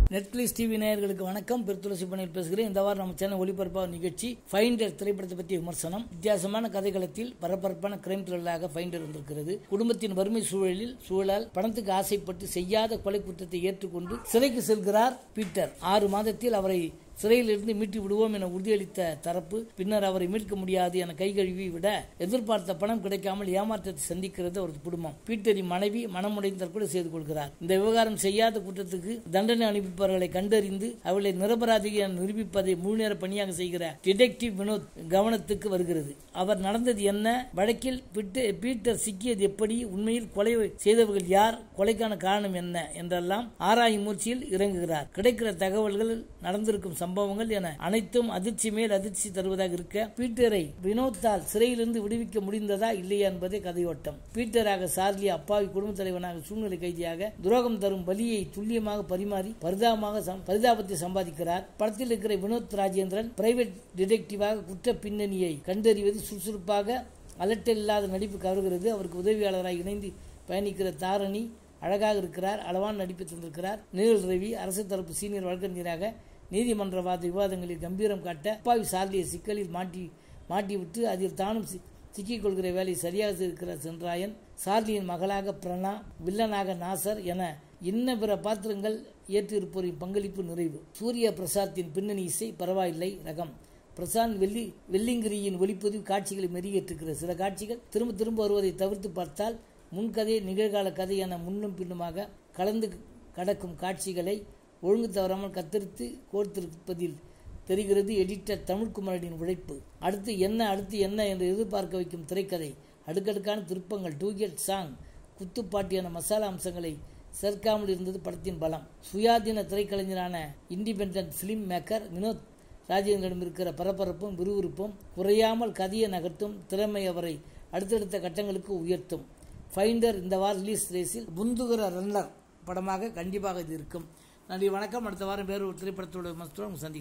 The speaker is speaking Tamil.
நெட்ஃபிளிக்ஸ் டிவி நேயர்களுக்கு வணக்கம் பெருத்துளசி பண்ணில் பேசுகிறேன் இந்த வாரம் நம்ம சேனல் ஒளிபரப்பாக நிகழ்ச்சி ஃபைண்டர் திரைப்படத்தை பற்றிய விமர்சனம் வித்தியாசமான கதைகளத்தில் பரபரப்பான கிரைம் த்ரில்லாக ஃபைண்டர் வந்திருக்கிறது குடும்பத்தின் வறுமை சூழலில் சூழல் பணத்துக்கு ஆசைப்பட்டு செய்யாத கொலை குற்றத்தை ஏற்றுக்கொண்டு சிறைக்கு செல்கிறார் பீட்டர் ஆறு மாதத்தில் அவரை சிறையிலிருந்து மீட்டு விடுவோம் என உறுதியளித்த தரப்பு பின்னர் அவரை மீட்க முடியாது என கை கழுவி விட எதிர்பார்த்த பணம் கிடைக்காமல் ஏமாற்றத்தை சந்திக்கிறது அவரது குடும்பம் பீட்டரின் மனைவி மனமுடைந்து தற்கொலை செய்து கொள்கிறார் இந்த விவகாரம் செய்யாத குற்றத்துக்கு தண்டனை அனுப்பிப்பவர்களை கண்டறிந்து அவர்களை நிரபராதி என நிரூபிப்பதை முழு நேர பணியாக செய்கிற டிடெக்டிவ் வினோத் கவனத்துக்கு வருகிறது அவர் நடந்தது என்ன வழக்கில் பீட்ட- பீட்டர் சிக்கியது எப்படி உண்மையில் கொலை செய்தவர்கள் யார் கொலைக்கான காரணம் என்ன என்றெல்லாம் ஆராயும் முயற்சியில் இறங்குகிறார் கிடைக்கிற தகவல்கள் நடந்திருக்கும் சம்பவங்கள் என அனைத்தும் அதிர்ச்சி மேல் அதிர்ச்சி தருவதாக இருக்க பீட்டரை வினோத்தால் சிறையிலிருந்து விடுவிக்க முடிந்ததா இல்லையா என்பதே கதையோட்டம் பீட்டராக சார்லி அப்பாவி குடும்ப தலைவனாக சூழ்நிலை கைதியாக துரோகம் தரும் பலியை துல்லியமாக பரிமாறி பரிதாபமாக சம்- பரிதாபத்தை சம்பாதிக்கிறார் படத்தில் இருக்கிற வினோத் ராஜேந்திரன் பிரைவேட் டிடெக்டிவாக குற்ற பின்னணியை கண்டறிவது சுறுசுறுப்பாக அலட்டலில்லாத நடிப்பு கவர்கிறது அவருக்கு உதவியாளராக இணைந்து பயணிக்கிற தாரணி அழகாக இருக்கிறார் அளவான நடிப்பை தந்திருக்கிறார் நிழல் ரவி அரசு தரப்பு சீனியர் வழக்கறிஞராக நீதிமன்ற வாத விவாதங்களில் கம்பீரம் காட்ட அப்பாவி சார்லிய சிக்கலில் மாட்டி மாட்டிவிட்டு அதில் தானும் சி- சிக்கிக் கொள்கிற வேலை சரியாக செய்திருக்கிறார் சென்றாயன் சார்லியின் மகளாக பிரணா வில்லனாக நாசர் என இன்ன பிற பாத்திரங்கள் ஏற்றிருப்போரின் பங்களிப்பு நிறைவு சூரிய பிரசாத்தின் பின்னணி இசை பரவாயில்லை ரகம் பிரசாந்த் வெள்ளி வெள்ளிங்கிரியின் ஒளிப்பதிவு காட்சிகளை மெருகேற்றுகிற சில காட்சிகள் திரும்ப திரும்ப வருவதை தவிர்த்து பார்த்தால் முன்கதை நிகழ்கால கதை என முன்னும் பின்னுமாக கலந்து கடக்கும் காட்சிகளை ஒழுங்கு தவறாமல் கத்தரித்து கோர்த்திருப்பதில் தெரிகிறது எடிட்டர் தமிழ்குமரனின் உழைப்பு அடுத்து என்ன அடுத்து என்ன என்று எதிர்பார்க்க வைக்கும் திரைக்கதை அடுக்கடுக்கான திருப்பங்கள் டூகெட் சாங் குத்துப்பாட்டு என மசாலா அம்சங்களை சேர்க்காமல் இருந்தது படத்தின் பலம் சுயாதீன திரைக்கலைஞரான இண்டிபெண்டன்ட் ஃபிலிம் மேக்கர் வினோத் ராஜேந்திரனிடம் இருக்கிற பரபரப்பும் விறுவிறுப்பும் குறையாமல் கதையை நகர்த்தும் திறமை அவரை அடுத்தடுத்த கட்டங்களுக்கு உயர்த்தும் ஃபைண்டர் இந்த வார ரிலீஸ் ரேஸில் முந்துகிற ரன்னர் படமாக கண்டிப்பாக இது இருக்கும் நன்றி வணக்கம் அடுத்த வாரம் வேறு ஒரு திரைப்படத்தோட மஸ்தோடு சந்தி